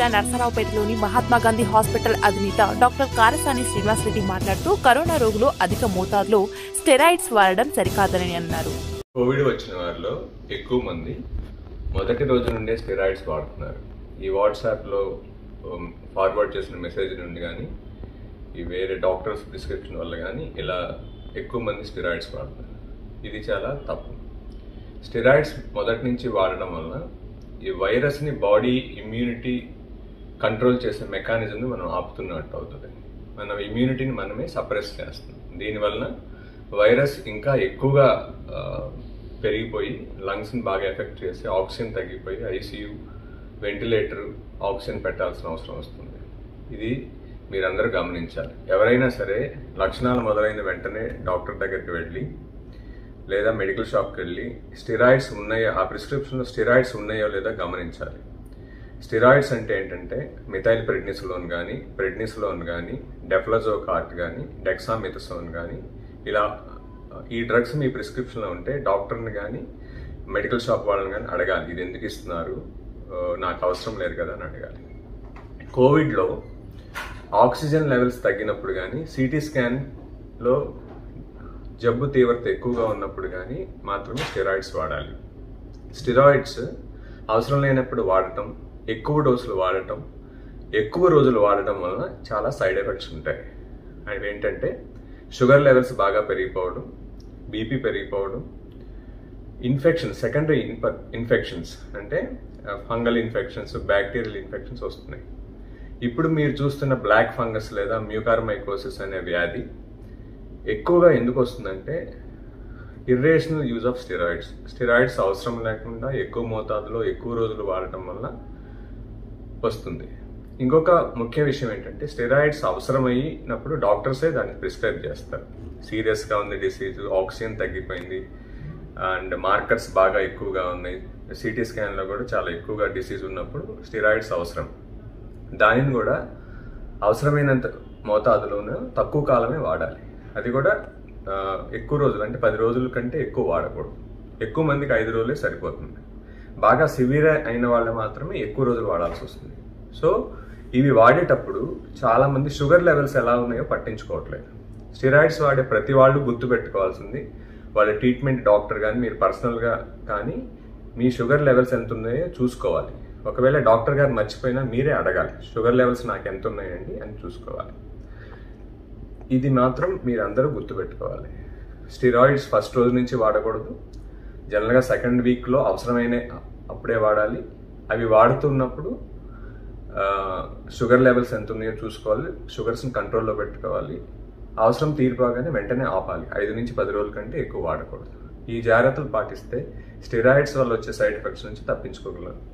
జిల్లా నరసరావుపేటలోని మహాత్మా గాంధీ హాస్పిటల్ అధినేత డాక్టర్ కారసాని శ్రీనివాసరెడ్డి మాట్లాడుతూ కరోనా రోగులు అధిక మోతాదులో స్టెరాయిడ్స్ వాడడం సరికాదని అన్నారు కోవిడ్ వచ్చిన వారిలో ఎక్కువ మంది మొదటి రోజు నుండే స్టెరాయిడ్స్ వాడుతున్నారు ఈ వాట్సాప్లో ఉమ్, ఫార్వర్డ్ చేసిన మెసేజ్ నుండి కానీ ఈ వేరే డాక్టర్స్ ప్రిస్క్రిప్షన్ వల్ల కానీ ఇలా ఎక్కువ మంది స్టెరాయిడ్స్ వాడుతున్నారు ఇది చాలా తప్పు స్టెరాయిడ్స్ మొదటి నుంచి వాడడం వల్ల ఈ వైరస్ని బాడీ ఇమ్యూనిటీ కంట్రోల్ చేసే మెకానిజంని మనం ఆపుతున్నట్టు అవుతుంది మన ఇమ్యూనిటీని మనమే సప్రెస్ చేస్తాం దీనివలన వైరస్ ఇంకా ఎక్కువగా ఆ, పెరిగిపోయి లంగ్స్ని బాగా ఎఫెక్ట్ చేసి ఆక్సిజన్ తగ్గిపోయి ఐసీయూ వెంటిలేటర్ ఆక్సిజన్ పెట్టాల్సిన అవసరం వస్తుంది ఇది మీరందరూ గమనించాలి ఎవరైనా సరే లక్షణాలు మొదలైన వెంటనే డాక్టర్ దగ్గరికి వెళ్ళి లేదా మెడికల్ షాప్కి వెళ్ళి స్టిరాయిడ్స్ ఉన్నాయో ఆ ప్రిస్క్రిప్షన్లో స్టిరాయిడ్స్ ఉన్నాయో లేదా గమనించాలి స్టిరాయిడ్స్ అంటే ఏంటంటే మిథైల్ ప్రెడ్నిసోలోన్ కానీ ప్రెడ్నిసోలోన్ కానీ డెఫ్లజో కార్ట్ కానీ డెక్సామిథసోన్ కానీ ఇలా ఈ డ్రగ్స్ మీ ప్రిస్క్రిప్షన్లో ఉంటే డాక్టర్ని కానీ మెడికల్ షాప్ వాళ్ళని కానీ అడగాలి ఇది ఎందుకు ఇస్తున్నారు ఆ, నాకు అవసరం లేదు కదా అని అడగాలి కోవిడ్లో ఆక్సిజన్ లెవెల్స్ తగ్గినప్పుడు కానీ సిటీ స్కాన్లో జబ్బు తీవ్రత ఎక్కువగా ఉన్నప్పుడు కానీ మాత్రమే స్టెరాయిడ్స్ వాడాలి స్టెరాయిడ్స్ అవసరం లేనప్పుడు వాడటం ఎక్కువ డోసులు వాడటం ఎక్కువ రోజులు వాడటం వలన చాలా సైడ్ ఎఫెక్ట్స్ ఉంటాయి అవి ఏంటంటే షుగర్ లెవెల్స్ బాగా పెరిగిపోవడం బీపీ పెరిగిపోవడం ఇన్ఫెక్షన్ సెకండరీ ఇన్ఫెక్షన్స్ అంటే ఫంగల్ ఇన్ఫెక్షన్స్ బ్యాక్టీరియల్ ఇన్ఫెక్షన్స్ వస్తున్నాయి ఇప్పుడు మీరు చూస్తున్న బ్లాక్ ఫంగస్ లేదా మ్యూకార్మైకోసిస్ అనే వ్యాధి ఎక్కువగా ఎందుకు వస్తుందంటే irrational use of steroids steroids అవసరం లేకుండా ఎక్కువ మోతాదులో ఎక్కువ రోజులు వాడటం వల్ల వస్తుంది ఇంకొక ముఖ్య విషయం ఏంటంటే స్టెరాయిడ్స్ అవసరమైనప్పుడు డాక్టర్సే దాన్ని ప్రిస్క్రైబ్ చేస్తారు సీరియస్గా ఉంది డిసీజ్ ఆక్సిజన్ తగ్గిపోయింది అండ్ మార్కర్స్ బాగా ఎక్కువగా ఉన్నాయి సిటీ స్కాన్లో కూడా చాలా ఎక్కువగా డిసీజ్ ఉన్నప్పుడు స్టెరాయిడ్స్ అవసరం దానిని కూడా అవసరమైనంత మోతాదులోనే తక్కువ కాలమే వాడాలి అది కూడా ఆ, ఎక్కువ రోజులు అంటే పది రోజుల కంటే ఎక్కువ వాడకూడదు ఎక్కువ మందికి ఐదు రోజులే సరిపోతుంది బాగా సివియర్ అయిన వాళ్ళు మాత్రమే ఎక్కువ రోజులు వాడాల్సి వస్తుంది సో ఇవి వాడేటప్పుడు చాలా మంది షుగర్ లెవెల్స్ ఎలా ఉన్నాయో పట్టించుకోవట్లేదు స్టిరాయిడ్స్ వాడే ప్రతి వాళ్ళు గుర్తు పెట్టుకోవాల్సింది వాళ్ళ ట్రీట్మెంట్ డాక్టర్ కానీ మీరు పర్సనల్గా కానీ మీ షుగర్ లెవెల్స్ ఎంత ఉన్నాయో చూసుకోవాలి ఒకవేళ డాక్టర్ గారు మర్చిపోయినా మీరే అడగాలి షుగర్ లెవెల్స్ నాకు ఎంత ఉన్నాయండి అని చూసుకోవాలి ఇది మాత్రం మీరందరూ గుర్తుపెట్టుకోవాలి స్టిరాయిడ్స్ ఫస్ట్ రోజు నుంచి వాడకూడదు జనరల్గా సెకండ్ వీక్లో అవసరమైన అప్పుడే వాడాలి అవి వాడుతున్నప్పుడు ఆ, షుగర్ లెవెల్స్ ఎంత ఉన్నాయో చూసుకోవాలి షుగర్స్ని కంట్రోల్లో పెట్టుకోవాలి అవసరం తీరిపోగానే వెంటనే ఆపాలి ఐదు నుంచి పది రోజుల కంటే ఎక్కువ వాడకూడదు ఈ జాగ్రత్తలు పాటిస్తే స్టెరాయిడ్స్ వల్ల వచ్చే సైడ్ ఎఫెక్ట్స్ నుంచి తప్పించుకోగలం